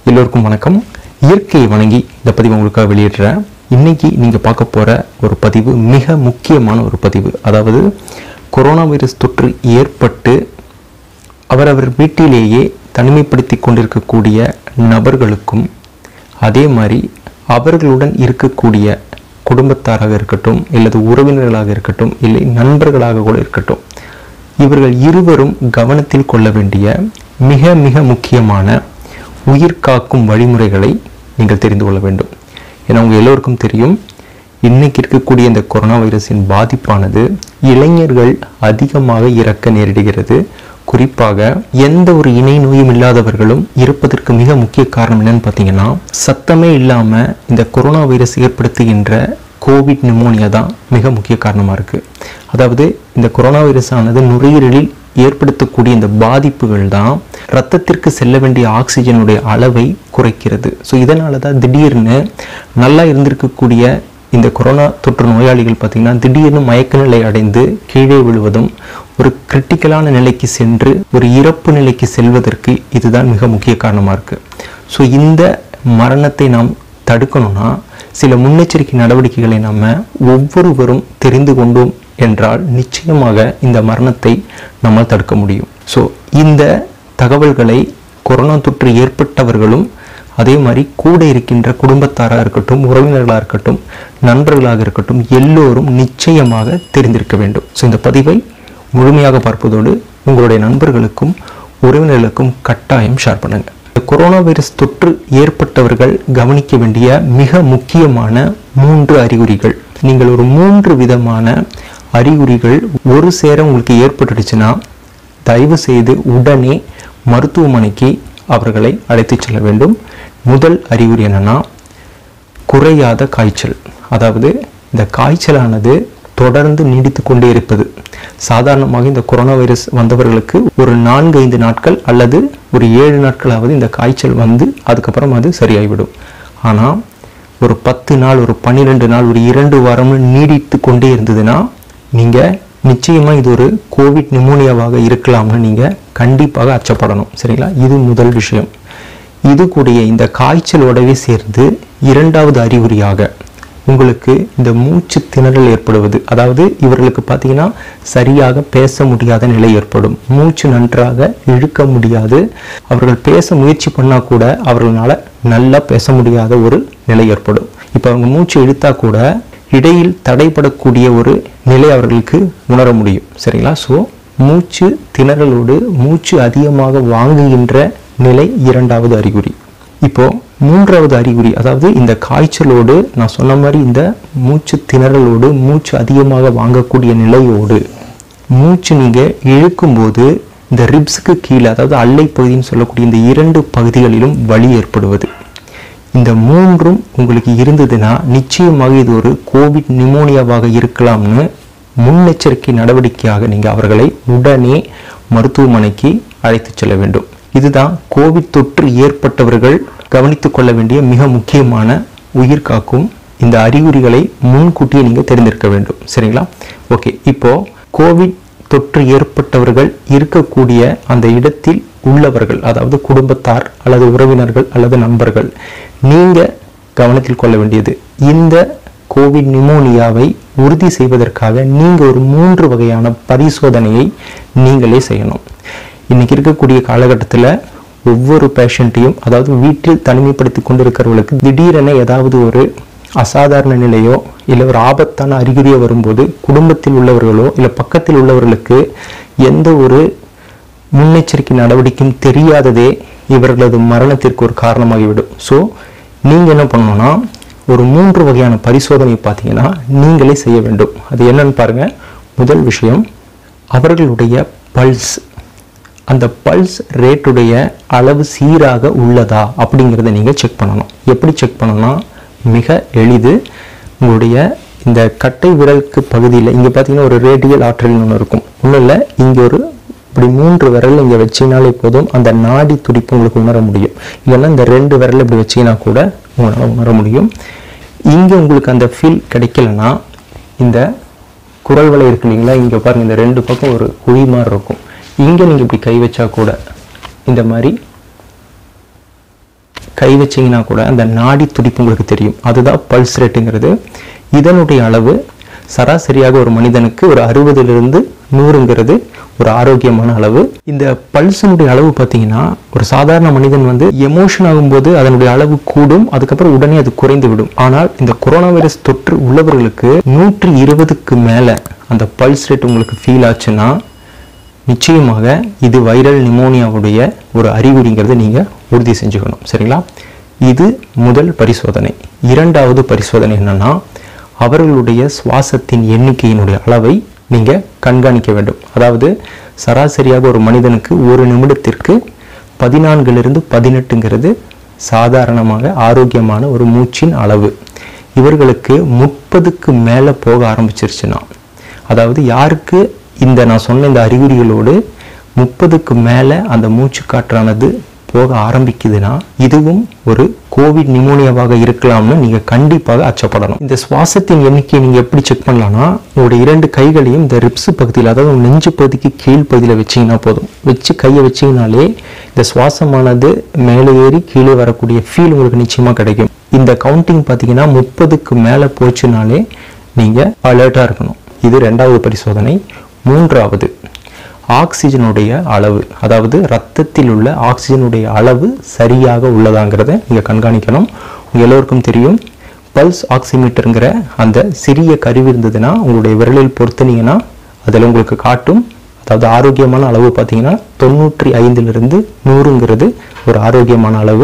எல்லோருக்கும் வணக்கம் இயற்கையை வணங்கி இந்த பதிவு உங்களுக்காக வெளியிடுறேன் இன்னைக்கு நீங்கள் பார்க்க போகிற ஒரு பதிவு மிக முக்கியமான ஒரு பதிவு அதாவது கொரோனா வைரஸ் தொற்று ஏற்பட்டு அவரவர் வீட்டிலேயே தனிமைப்படுத்தி கொண்டிருக்கக்கூடிய நபர்களுக்கும் அதே மாதிரி அவர்களுடன் இருக்கக்கூடிய குடும்பத்தாராக இருக்கட்டும் இல்லது உறவினர்களாக இருக்கட்டும் இல்லை நண்பர்களாக கூட இருக்கட்டும் இவர்கள் இருவரும் கவனத்தில் கொள்ள வேண்டிய மிக மிக முக்கியமான உயிர் காக்கும் வழிமுறைகளை நீங்கள் தெரிந்து கொள்ள வேண்டும் ஏன்னா உங்க எல்லோருக்கும் தெரியும் இன்னைக்கு இருக்கக்கூடிய இந்த கொரோனா வைரஸின் பாதிப்பானது இளைஞர்கள் அதிகமாக இறக்க நேரிடுகிறது குறிப்பாக எந்த ஒரு இணை நோயும் இல்லாதவர்களும் இருப்பதற்கு மிக முக்கிய காரணம் என்னன்னு பார்த்தீங்கன்னா சத்தமே இல்லாம இந்த கொரோனா வைரஸ் ஏற்படுத்துகின்ற கோவிட் நிமோனியா தான் மிக முக்கிய காரணமாக இருக்குது அதாவது இந்த கொரோனா வைரஸ் ஆனது நுரையீரலில் ஏற்படுத்தக்கூடிய இந்த பாதிப்புகள் தான் ரத்தத்திற்கு செல்ல வேண்டிய ஆக்சிஜனுடைய அளவை குறைக்கிறது ஸோ இதனால தான் திடீர்னு நல்லா இருந்திருக்கக்கூடிய இந்த கொரோனா தொற்று நோயாளிகள் பார்த்திங்கன்னா திடீர்னு மயக்க நிலை அடைந்து கீழே விழுவதும் ஒரு கிரிட்டிக்கலான நிலைக்கு சென்று ஒரு இறப்பு நிலைக்கு செல்வதற்கு இதுதான் மிக முக்கிய காரணமாக இருக்குது ஸோ இந்த மரணத்தை நாம் தடுக்கணும்னா சில முன்னெச்சரிக்கை நடவடிக்கைகளை நம்ம ஒவ்வொருவரும் தெரிந்து கொண்டோம் என்றால் நிச்சயமாக இந்த மரணத்தை நம்மால் தடுக்க முடியும் ஸோ இந்த தகவல்களை கொரோனா தொற்று ஏற்பட்டவர்களும் அதே மாதிரி கூட இருக்கின்ற குடும்பத்தாராக இருக்கட்டும் உறவினர்களாக இருக்கட்டும் நண்பர்களாக இருக்கட்டும் எல்லோரும் நிச்சயமாக தெரிந்திருக்க வேண்டும் ஸோ இந்த பதிவை முழுமையாக பார்ப்பதோடு உங்களுடைய நண்பர்களுக்கும் உறவினர்களுக்கும் கட்டாயம் ஷேர் பண்ணுங்க இந்த கொரோனா வைரஸ் தொற்று ஏற்பட்டவர்கள் கவனிக்க வேண்டிய மிக முக்கியமான மூன்று அறிகுறிகள் நீங்கள் ஒரு மூன்று விதமான அறிகுறிகள் ஒரு சேர உங்களுக்கு ஏற்பட்டுடுச்சுன்னா தயவு செய்து உடனே மருத்துவமனைக்கு அவர்களை அழைத்து செல்ல வேண்டும் முதல் அறிகுறி என்னன்னா குறையாத காய்ச்சல் அதாவது இந்த காய்ச்சலானது தொடர்ந்து நீடித்து கொண்டே இருப்பது சாதாரணமாக இந்த கொரோனா வைரஸ் வந்தவர்களுக்கு ஒரு நான்கு ஐந்து நாட்கள் அல்லது ஒரு ஏழு நாட்களாவது இந்த காய்ச்சல் வந்து அதுக்கப்புறம் அது சரியாகிவிடும் ஆனால் ஒரு பத்து நாள் ஒரு பன்னிரெண்டு நாள் ஒரு இரண்டு வாரம்னு நீடித்து கொண்டே இருந்ததுன்னா நீங்கள் நிச்சயமாக இது ஒரு கோவிட் நிமோனியாவாக இருக்கலாம்னு நீங்கள் கண்டிப்பாக அச்சப்படணும் சரிங்களா இது முதல் விஷயம் இது கூடிய இந்த காய்ச்சலோடவே சேர்ந்து இரண்டாவது அறிகுறியாக உங்களுக்கு இந்த மூச்சு திணறல் ஏற்படுவது அதாவது இவர்களுக்கு பார்த்தீங்கன்னா சரியாக பேச முடியாத நிலை ஏற்படும் மூச்சு நன்றாக இழுக்க முடியாது அவர்கள் பேச முயற்சி பண்ணால் கூட அவர்களால் நல்லா பேச முடியாத ஒரு நிலை ஏற்படும் இப்போ அவங்க மூச்சு இழுத்தா கூட இடையில் தடைப்படக்கூடிய ஒரு நிலை அவர்களுக்கு உணர முடியும் சரிங்களா ஸோ மூச்சு திணறலோடு மூச்சு அதிகமாக வாங்குகின்ற நிலை இரண்டாவது அறிகுறி இப்போ மூன்றாவது அறிகுறி அதாவது இந்த காய்ச்சலோடு நான் சொன்ன மாதிரி இந்த மூச்சு திணறலோடு மூச்சு அதிகமாக வாங்கக்கூடிய நிலையோடு மூச்சு நீங்க இழுக்கும்போது இந்த ரிப்ஸுக்கு கீழே அதாவது அல்லை பகுதின்னு சொல்லக்கூடிய இந்த இரண்டு பகுதிகளிலும் வலி ஏற்படுவது இந்த மூன்றும் உங்களுக்கு இருந்ததுன்னா நிச்சயமாக இது ஒரு கோவிட் நிமோனியாவாக இருக்கலாம்னு முன்னெச்சரிக்கை நடவடிக்கையாக நீங்க அவர்களை உடனே மருத்துவமனைக்கு அழைத்து செல்ல வேண்டும் இதுதான் கோவிட் தொற்று ஏற்பட்டவர்கள் கவனித்துக் கொள்ள வேண்டிய மிக முக்கியமான உயிர் காக்கும் இந்த அறிகுறிகளை முன்கூட்டியே நீங்க தெரிந்திருக்க வேண்டும் சரிங்களா ஓகே இப்போ கோவிட் தொற்று ஏற்பட்டவர்கள் இருக்கக்கூடிய அந்த இடத்தில் உள்ளவர்கள் அதாவது குடும்பத்தார் அல்லது உறவினர்கள் அல்லது நண்பர்கள் நீங்க கவனத்தில் கொள்ள வேண்டியது இந்த கோவிட் நிமோனியாவை உறுதி செய்வதற்காக நீங்க ஒரு மூன்று வகையான பரிசோதனையை நீங்களே செய்யணும் இன்னைக்கு இருக்கக்கூடிய காலகட்டத்தில் ஒவ்வொரு பேஷண்ட்டையும் அதாவது வீட்டில் தனிமைப்படுத்தி கொண்டிருக்கிறவர்களுக்கு திடீரென ஏதாவது ஒரு அசாதாரண நிலையோ இல்லை ஒரு ஆபத்தான அறிகுறியோ வரும்போது குடும்பத்தில் உள்ளவர்களோ இல்லை பக்கத்தில் உள்ளவர்களுக்கு எந்த ஒரு முன்னெச்சரிக்கை நடவடிக்கையும் தெரியாததே இவர்களது மரணத்திற்கு ஒரு காரணமாகிவிடும் ஸோ நீங்கள் என்ன பண்ணணும்னா ஒரு மூன்று வகையான பரிசோதனை பார்த்தீங்கன்னா நீங்களே செய்ய வேண்டும் அது என்னன்னு பாருங்க முதல் விஷயம் அவர்களுடைய பல்ஸ் அந்த பல்ஸ் ரேட்டுடைய அளவு சீராக உள்ளதா அப்படிங்கிறத நீங்கள் செக் பண்ணணும் எப்படி செக் பண்ணணும்னா மிக எளிது உங்களுடைய இந்த கட்டை விரலுக்கு பகுதியில் இங்கே பார்த்தீங்கன்னா ஒரு ரேடியல் ஆற்றல் ஒன்று இருக்கும் ஒன்றும் இல்லை இங்கே ஒரு இப்படி மூன்று விரல் இங்கே வச்சிங்கனாலே போதும் அந்த நாடி துடிப்பு உங்களுக்கு உணர முடியும் இல்லைன்னா இந்த ரெண்டு விரல் இப்படி வச்சிங்கன்னா கூட உங்களால் உணர முடியும் இங்கே உங்களுக்கு அந்த ஃபீல் கிடைக்கலன்னா இந்த குரல் வலை இருக்கு இல்லைங்களா இங்கே பாருங்க இந்த ரெண்டு பக்கம் ஒரு குழி மாதிரி இருக்கும் இங்கே நீங்கள் இப்படி கை வச்சா கூட இந்த மாதிரி கை வச்சீங்கன்னா கூட அந்த நாடி துடிப்பு உங்களுக்கு தெரியும் அதுதான் பல்ஸ் ரேட்டுங்கிறது இதனுடைய அளவு சராசரியாக ஒரு மனிதனுக்கு ஒரு அறுபதிலிருந்து நூறுங்கிறது ஒரு ஆரோக்கியமான அளவு இந்த பல்ஸினுடைய அளவு பார்த்தீங்கன்னா ஒரு சாதாரண மனிதன் வந்து எமோஷன் ஆகும்போது அதனுடைய அளவு கூடும் அதுக்கப்புறம் உடனே அது குறைந்து விடும் ஆனால் இந்த கொரோனா வைரஸ் தொற்று உள்ளவர்களுக்கு நூற்றி இருபதுக்கு மேலே அந்த பல்ஸ் ரேட் உங்களுக்கு ஃபீல் ஆச்சுன்னா நிச்சயமாக இது வைரல் நிமோனியாவுடைய ஒரு அறிகுறிங்கிறத நீங்கள் உறுதி செஞ்சுக்கணும் சரிங்களா இது முதல் பரிசோதனை இரண்டாவது பரிசோதனை என்னன்னா அவர்களுடைய சுவாசத்தின் எண்ணிக்கையினுடைய அளவை நீங்கள் கண்காணிக்க வேண்டும் அதாவது சராசரியாக ஒரு மனிதனுக்கு ஒரு நிமிடத்திற்கு பதினான்கிலிருந்து பதினெட்டுங்கிறது சாதாரணமாக ஆரோக்கியமான ஒரு மூச்சின் அளவு இவர்களுக்கு முப்பதுக்கு மேலே போக ஆரம்பிச்சிருச்சுன்னா அதாவது யாருக்கு இந்த நான் சொன்ன இந்த அறிகுறிகளோடு முப்பதுக்கு மேலே அந்த மூச்சு காற்றானது போக ஆரம்பிக்குதுன்னா இதுவும் ஒரு கோவிட் நிமோனியாவாக இருக்கலாம்னு நீங்கள் கண்டிப்பாக அச்சப்படணும் இந்த சுவாசத்தின் எண்ணிக்கையை நீங்கள் எப்படி செக் பண்ணலாம்னா உங்களுடைய இரண்டு கைகளையும் இந்த ரிப்ஸ் பகுதியில் அதாவது உங்க நெஞ்சு பகுதிக்கு கீழ் பகுதியில் வச்சீங்கன்னா போதும் வச்சு கையை வச்சீங்கனாலே இந்த சுவாசமானது மேலே ஏறி கீழே வரக்கூடிய ஃபீல் உங்களுக்கு நிச்சயமாக கிடைக்கும் இந்த கவுண்டிங் பார்த்தீங்கன்னா முப்பதுக்கு மேலே போச்சுனாலே நீங்கள் அலர்ட்டாக இருக்கணும் இது ரெண்டாவது பரிசோதனை மூன்றாவது ஆக்சிஜனுடைய அளவு அதாவது ரத்தத்தில் உள்ள ஆக்சிஜனுடைய அளவு சரியாக உள்ளதாங்கிறத நீங்கள் கண்காணிக்கணும் உங்க எல்லோருக்கும் தெரியும் பல்ஸ் ஆக்சிமீட்டருங்கிற அந்த சிறிய கருவி இருந்ததுன்னா உங்களுடைய விரலில் பொருத்தினீங்கன்னா அதில் உங்களுக்கு காட்டும் அதாவது ஆரோக்கியமான அளவு பார்த்தீங்கன்னா தொண்ணூற்றி ஐந்திலிருந்து நூறுங்கிறது ஒரு ஆரோக்கியமான அளவு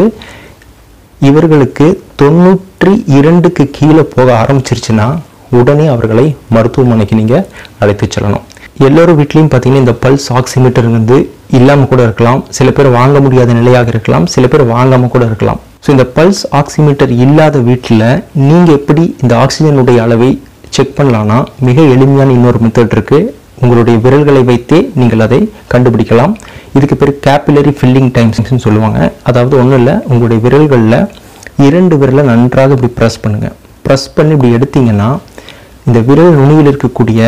இவர்களுக்கு தொண்ணூற்றி இரண்டுக்கு கீழே போக ஆரம்பிச்சிருச்சுன்னா உடனே அவர்களை மருத்துவமனைக்கு நீங்கள் அழைத்து செல்லணும் எல்லோரும் வீட்லேயும் பார்த்தீங்கன்னா இந்த பல்ஸ் ஆக்சிமீட்டர் வந்து இல்லாமல் கூட இருக்கலாம் சில பேர் வாங்க முடியாத நிலையாக இருக்கலாம் சில பேர் வாங்காமல் கூட இருக்கலாம் ஸோ இந்த பல்ஸ் ஆக்சிமீட்டர் இல்லாத வீட்டில் நீங்கள் எப்படி இந்த ஆக்சிஜனுடைய அளவை செக் பண்ணலாம்னா மிக எளிமையான இன்னொரு மெத்தட் இருக்கு உங்களுடைய விரல்களை வைத்தே நீங்கள் அதை கண்டுபிடிக்கலாம் இதுக்கு பேர் கேபிலரி ஃபில்லிங் டைம்ஸ்னு சொல்லுவாங்க அதாவது ஒன்றும் இல்லை உங்களுடைய விரல்களில் இரண்டு விரலை நன்றாக இப்படி ப்ரெஸ் பண்ணுங்கள் ப்ரெஸ் பண்ணி இப்படி எடுத்தீங்கன்னா இந்த விரல் நுனியில் இருக்கக்கூடிய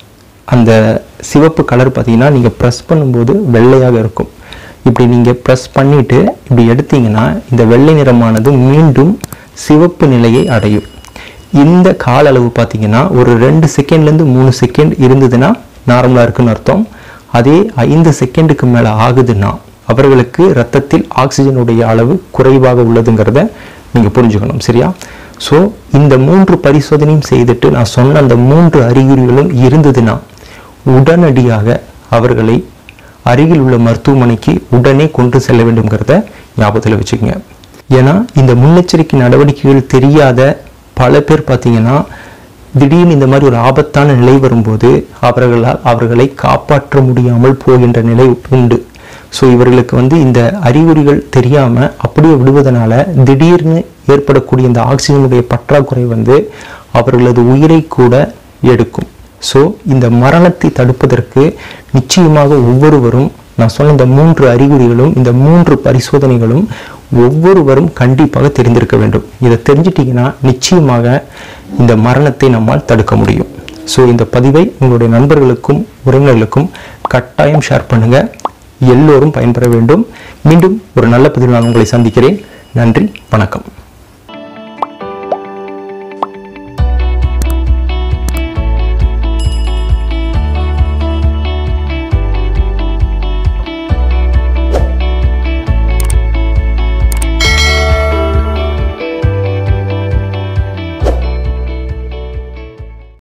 அந்த சிவப்பு கலர் பார்த்தீங்கன்னா நீங்கள் ப்ரெஸ் பண்ணும்போது வெள்ளையாக இருக்கும் இப்படி நீங்கள் ப்ரெஸ் பண்ணிவிட்டு இப்படி எடுத்தீங்கன்னா இந்த வெள்ளை நிறமானது மீண்டும் சிவப்பு நிலையை அடையும் இந்த கால அளவு பார்த்தீங்கன்னா ஒரு ரெண்டு செகண்ட்லேருந்து மூணு செகண்ட் இருந்ததுன்னா நார்மலாக இருக்குன்னு அர்த்தம் அதே ஐந்து செகண்டுக்கு மேலே ஆகுதுன்னா அவர்களுக்கு ரத்தத்தில் ஆக்சிஜனுடைய அளவு குறைவாக உள்ளதுங்கிறத நீங்கள் புரிஞ்சுக்கணும் சரியா ஸோ இந்த மூன்று பரிசோதனையும் செய்துட்டு நான் சொன்ன அந்த மூன்று அறிகுறிகளும் இருந்ததுன்னா உடனடியாக அவர்களை அருகில் உள்ள மருத்துவமனைக்கு உடனே கொண்டு செல்ல வேண்டும்ங்கிறத ஞாபகத்தில் வச்சுக்கோங்க ஏன்னா இந்த முன்னெச்சரிக்கை நடவடிக்கைகள் தெரியாத பல பேர் பார்த்தீங்கன்னா திடீர்னு இந்த மாதிரி ஒரு ஆபத்தான நிலை வரும்போது அவர்களால் அவர்களை காப்பாற்ற முடியாமல் போகின்ற நிலை உண்டு ஸோ இவர்களுக்கு வந்து இந்த அறிகுறிகள் தெரியாமல் அப்படியே விடுவதனால திடீர்னு ஏற்படக்கூடிய இந்த ஆக்சிஜனுடைய பற்றாக்குறை வந்து அவர்களது உயிரை கூட எடுக்கும் ஸோ இந்த மரணத்தை தடுப்பதற்கு நிச்சயமாக ஒவ்வொருவரும் நான் சொன்ன இந்த மூன்று அறிகுறிகளும் இந்த மூன்று பரிசோதனைகளும் ஒவ்வொருவரும் கண்டிப்பாக தெரிந்திருக்க வேண்டும் இதை தெரிஞ்சிட்டிங்கன்னா நிச்சயமாக இந்த மரணத்தை நம்மால் தடுக்க முடியும் ஸோ இந்த பதிவை உங்களுடைய நண்பர்களுக்கும் உறவினர்களுக்கும் கட்டாயம் ஷேர் பண்ணுங்க எல்லோரும் பயன்பெற வேண்டும் மீண்டும் ஒரு நல்ல பதிவில் நான் உங்களை சந்திக்கிறேன் நன்றி வணக்கம்